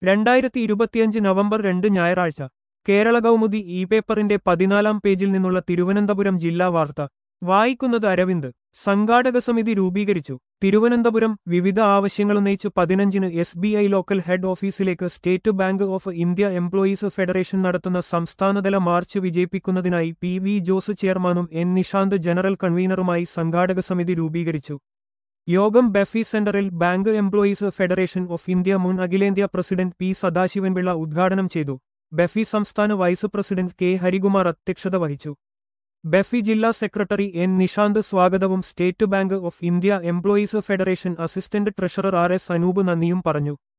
രണ്ടായിരത്തി ഇരുപത്തിയഞ്ച് നവംബർ രണ്ട് ഞായറാഴ്ച കേരള കൗമുദി ഇ പേപ്പറിന്റെ പതിനാലാം പേജിൽ നിന്നുള്ള തിരുവനന്തപുരം ജില്ലാ വാർത്ത വായിക്കുന്നത് അരവിന്ദ് സംഘാടക സമിതി രൂപീകരിച്ചു തിരുവനന്തപുരം വിവിധ ആവശ്യങ്ങളുന്നയിച്ച് പതിനഞ്ചിന് S B I local head ഓഫീസിലേക്ക് state bank of India employees federation നടത്തുന്ന സംസ്ഥാനതല മാർച്ച് വിജയിപ്പിക്കുന്നതിനായി പി വി ജോസ് ചെയർമാനും എൻ നിഷാന്ത് ജനറൽ കൺവീനറുമായി സംഘാടക സമിതി രൂപീകരിച്ചു യോഗം ബെഫി സെന്ററിൽ bank employees federation of India മുൻ അഖിലേന്ത്യാ പ്രസിഡന്റ് പി സദാശിവൻപിള്ള ഉദ്ഘാടനം ചെയ്തു ബെഫി സംസ്ഥാന വൈസ് പ്രസിഡന്റ് കെ ഹരികുമാർ അധ്യക്ഷത വഹിച്ചു ബെഫി ജില്ലാ സെക്രട്ടറി എൻ നിഷാന്ത് സ്വാഗതവും state bank of India employees federation assistant treasurer R S Anoop നന്ദിയും പറഞ്ഞു